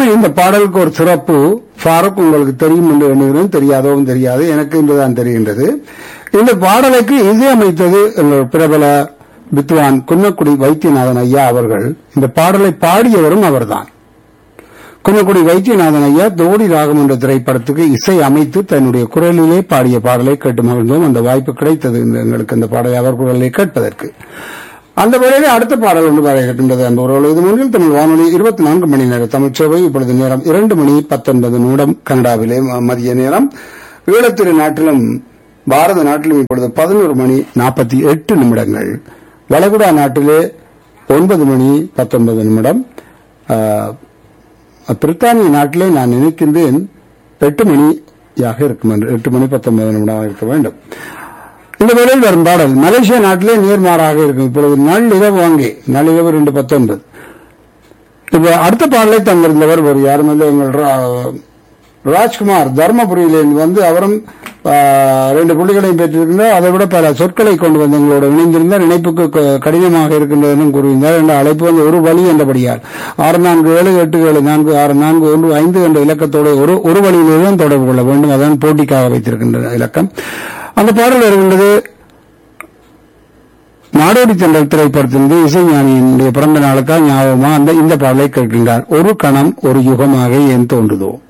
இந்த பாடலுக்கு ஒரு சிறப்பு ஃபாரூக் உங்களுக்கு தெரியும் என்று எண்ணுகிறேன் தெரியாதவும் தெரியாது எனக்கு இன்றுதான் தெரிகின்றது இந்த பாடலுக்கு இசையமைத்தது எங்கள் பிரபல வித்வான் குன்னக்குடி வைத்தியநாதன் ஐயா அவர்கள் இந்த பாடலை பாடியவரும் அவர்தான் குன்னக்குடி வைத்தியநாதன் ஐயா தோடி ராகம் என்ற திரைப்படத்துக்கு இசை அமைத்து தன்னுடைய குரலிலே பாடிய பாடலை கேட்டு மகிழ்ந்தோம் அந்த வாய்ப்பு கிடைத்தது இந்த- எங்களுக்கு அந்த பாடலை அவர் குரலை கேட்பதற்கு அந்த வேளையிலே அடுத்த பாடல் ஒன்று வரைகின்றது அந்த ஒரு இது முன்னில் தமிழ் வானொலி இருபத்தி நான்கு மணி நேர தமிழ்ச்சேவை இப்பொழுது நேரம் இரண்டு மணி பத்தொன்பது நிமிடம் கனடாவிலே ம- மதிய நேரம் ஈழத்திரு நாட்டிலும் பாரத நாட்டிலும் இப்பொழுது பதினோரு மணி நாற்பத்தி எட்டு நிமிடங்கள் வளைகுடா நாட்டிலே ஒன்பது மணி பத்தொன்பது நிமிடம் ஆஹ், பிரித்தானிய நாட்டிலே நான் நினைக்கின்றேன் எட்டு மணியாக இருக்கும் என்று எட்டு மணி பத்தொன்பது நிமிடமாக இருக்க வேண்டும் இந்த வேளையில் வரும் பாடல் மலேசியா நாட்டிலே நேர்மாறாக இருக்கும் இப்பொழுது நள்ளிரவு அங்கே நள்ளிரவு ரெண்டு பத்தொன்பது இப்ப அடுத்த பாடலை தந்திருந்தவர் ஒரு யாரும் இல்லை எங்கள் ரா- ராஜ்குமார் தர்மபுரியிலிருந்து வந்து அவரும் ஆ, ரெண்டு புள்ளிகளையும் பெற்றிருக்கின்றார் அதை விட பல சொற்களை கொண்டு வந்து எங்களோட இணைந்திருந்தார் இணைப்புக்கு க- கடினமாக இருக்கின்றதுன்னு கூறியிருந்தார் என்ற அழைப்பு வந்து ஒரு வழி என்றபடியால் ஆறு நான்கு ஏழு எட்டு ஏழு நான்கு ஆறு நான்கு ஒன்று ஐந்து என்ற இலக்கத்தோடு ஒரு ஒரு வழியிலே தான் தொடர்பு கொள்ள வேண்டும் அதான் போட்டிக்காக வைத்திருக்கின்ற இலக்கம் அந்த பாடல் வருகின்றது நாடோடி தென்றல் திரைப்படத்திலிருந்து இசைஞானியினுடைய பிறந்த நாளுக்காக ஞாபகமா அந்த இந்த பாடலை கேட்கின்றார் ஒரு கணம் ஒரு யுகமாக ஏன் தோன்றுதோ